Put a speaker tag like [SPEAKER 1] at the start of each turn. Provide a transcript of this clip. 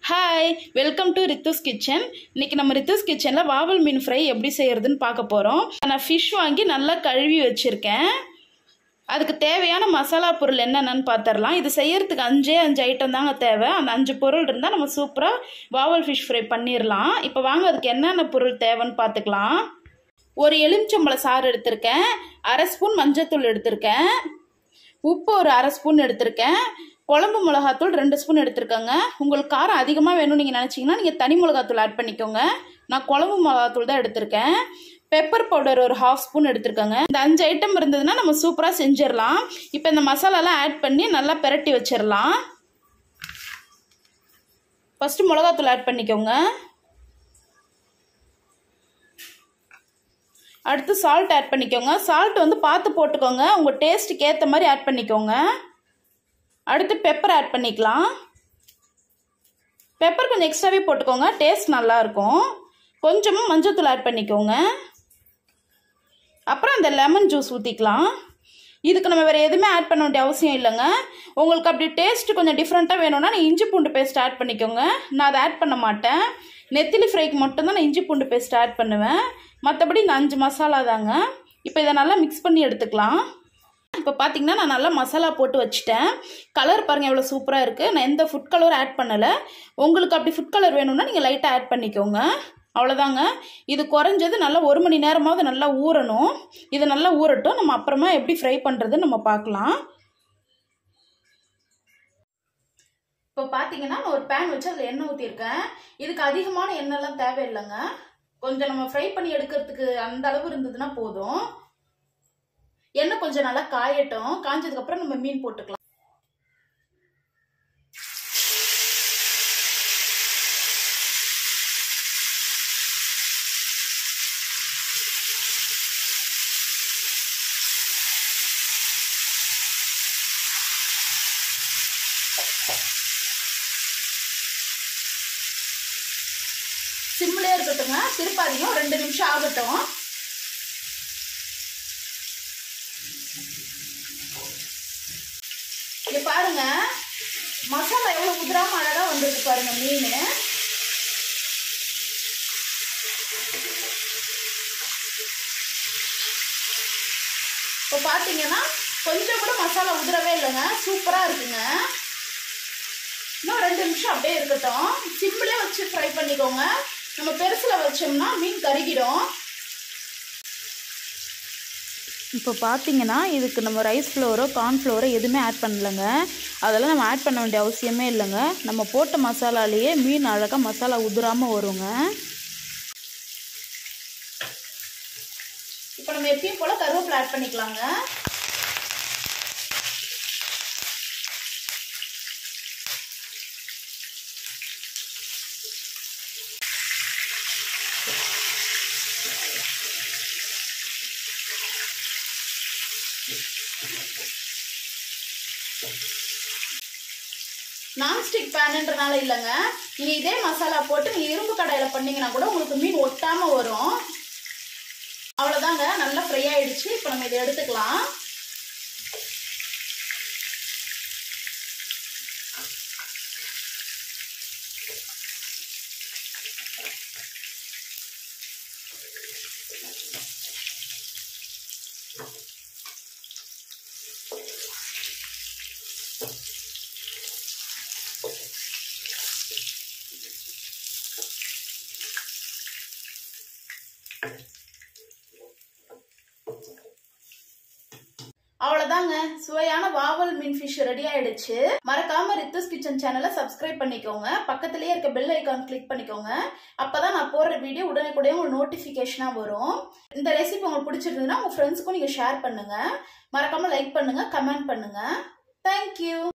[SPEAKER 1] hi welcome to Rithu's kitchen இன்னைக்கு நம்ம ரித்துஸ் கிச்சனில் வாவல் மீன் ஃப்ரை எப்படி செய்யறதுன்னு பார்க்க போகிறோம் நான் ஃபிஷ் வாங்கி நல்லா கழுவி வச்சுருக்கேன் அதுக்கு தேவையான மசாலா பொருள் என்னென்னு பார்த்துடலாம் இது செய்யறதுக்கு அஞ்சே அஞ்சு ஐட்டம் தாங்க தேவை அந்த அஞ்சு பொருள் இருந்தால் நம்ம சூப்பராக வாவல் ஃபிஷ் ஃப்ரை பண்ணிடலாம் இப்போ வாங்க அதுக்கு என்னென்ன பொருள் தேவைன்னு பார்த்துக்கலாம் ஒரு எலுமிச்சம்பழ சாறு எடுத்திருக்கேன் அரை ஸ்பூன் மஞ்சத்தூள் எடுத்திருக்கேன் உப்பு ஒரு அரை ஸ்பூன் எடுத்திருக்கேன் குழம்பு மிளகாத்தூள் ரெண்டு ஸ்பூன் எடுத்திருக்கேங்க உங்களுக்கு காரம் அதிகமாக வேணும்னு நீங்கள் நினச்சிங்கன்னா நீங்கள் தனி மிளகாத்தூள் ஆட் பண்ணிக்கோங்க நான் குழம்பு மிளகாத்தூள் தான் எடுத்திருக்கேன் பெப்பர் பவுடர் ஒரு ஹாஃப் ஸ்பூன் எடுத்திருக்கேங்க இந்த அஞ்சு ஐட்டம் இருந்ததுன்னா நம்ம சூப்பராக செஞ்சிடலாம் இப்போ இந்த மசாலாலாம் ஆட் பண்ணி நல்லா பெரட்டி வச்சிடலாம் ஃபஸ்ட்டு மிளகாத்தூள் ஆட் பண்ணிக்கோங்க அடுத்து சால்ட் ஆட் பண்ணிக்கோங்க சால்ட் வந்து பார்த்து போட்டுக்கோங்க உங்கள் டேஸ்ட்டுக்கு ஏற்ற மாதிரி ஆட் பண்ணிக்கோங்க அடுத்து பெப்பர் ஆட் பண்ணிக்கலாம் பெப்பர் கொஞ்சம் எக்ஸ்ட்ராவே போட்டுக்கோங்க டேஸ்ட் நல்லாயிருக்கும் கொஞ்சமாக மஞ்சத்தூள் ஆட் பண்ணிக்கோங்க அப்புறம் அந்த லெமன் ஜூஸ் ஊற்றிக்கலாம் இதுக்கு நம்ம வேறு எதுவுமே ஆட் பண்ண வேண்டிய அவசியம் இல்லைங்க உங்களுக்கு அப்படி டேஸ்ட் கொஞ்சம் டிஃப்ரெண்ட்டாக வேணும்னா நீ இஞ்சி பூண்டு பேஸ்ட் ஆட் பண்ணிக்கோங்க நான் அதை ஆட் பண்ண மாட்டேன் நெத்திலி ஃப்ரைக்கு மட்டும்தான் நான் இஞ்சி பூண்டு பேஸ்ட் ஆட் பண்ணுவேன் மற்றபடி இந்த அஞ்சு மசாலா தாங்க இப்போ இதை நல்லா மிக்ஸ் பண்ணி எடுத்துக்கலாம் இப்போ பார்த்தீங்கன்னா நான் நல்லா மசாலா போட்டு வச்சுட்டேன் கலர் பாருங்கள் எவ்வளோ சூப்பராக இருக்குது நான் எந்த ஃபுட் கலரும் ஆட் பண்ணலை உங்களுக்கு அப்படி ஃபுட் கலர் வேணும்னா நீங்கள் லைட்டாக ஆட் பண்ணிக்கோங்க அவ்வளோதாங்க இது குறைஞ்சது நல்லா ஒரு மணி நேரமாவது நல்லா ஊறணும் இது நல்லா ஊறட்டும் நம்ம அப்புறமா எப்படி ஃப்ரை பண்ணுறதுன்னு நம்ம பார்க்கலாம் இப்போ பார்த்தீங்கன்னா நான் ஒரு பேன் வச்சு அதில் எண்ணெய் ஊற்றிருக்கேன் இதுக்கு அதிகமான எண்ணெய்லாம் தேவையில்லைங்க கொஞ்சம் நம்ம ஃப்ரை பண்ணி எடுக்கிறதுக்கு அந்த அளவு இருந்ததுன்னா போதும் எண்ணெய் கொஞ்சம் நல்லா காயட்டும் காஞ்சதுக்கப்புறம் நம்ம மீன் போட்டுக்கலாம் சிம்மிலே இருக்கட்டுங்க திருப்பாதியும் ரெண்டு நிமிஷம் ஆகட்டும் இங்க பாருங்க மசாலா எவ்வளவு உதிராம அழகா வந்திருக்கு பாருங்க மீன் இப்போ பார்த்தீங்கன்னா கொஞ்சம் கூட மசாலா உதிரவே இல்லைங்க சூப்பராக இருக்குங்க இன்னும் ரெண்டு நிமிஷம் அப்படியே இருக்கட்டும் சிம்பிளே வச்சு ஃப்ரை பண்ணிக்கோங்க நம்ம பெருசில் வச்சோம்னா மீன் கருகிடும் இப்போ பார்த்தீங்கன்னா இதுக்கு நம்ம ரைஸ் ஃப்ளோரோ கார்ன் ஃப்ளோரோ எதுவுமே ஆட் பண்ணலைங்க அதெல்லாம் நம்ம ஆட் பண்ண வேண்டிய அவசியமே இல்லைங்க நம்ம போட்ட மசாலாலேயே மீன் அழகாக மசாலா உதிராமல் வருங்க இப்போ நம்ம எப்பயும் போல் கருவேப்பிலை ஆட் பண்ணிக்கலாங்க நான்ஸ்டிக் பேனுன்றனால இல்லைங்க நீங்கள் இதே மசாலா போட்டு நீங்கள் இரும்பு கடையில் பண்ணீங்கன்னா கூட உங்களுக்கு மீன் ஒட்டாமல் வரும் அவ்வளோதாங்க நல்லா ஃப்ரை ஆயிடுச்சு இப்போ நம்ம இதை எடுத்துக்கலாம் அவ்வளவுதாங்க சுவையான வாவல் மீன் ஃபிஷ் ரெடி ஆயிடுச்சு மறக்காம ரித்துஸ் கிச்சன் சேனலை சப்ஸ்கிரைப் பண்ணிக்கோங்க பக்கத்திலேயே இருக்க பெல் ஐக்கான் கிளிக் பண்ணிக்கோங்க அப்பதான் நான் போடுற வீடியோ உடனே உங்களுக்கு நோட்டிபிகேஷனா வரும் இந்த ரெசிபி உங்களுக்கு பிடிச்சிருந்ததுன்னா உங்க ஃப்ரெண்ட்ஸுக்கும் நீங்க ஷேர் பண்ணுங்க மறக்காம லைக் பண்ணுங்க கமெண்ட் பண்ணுங்க தேங்க்யூ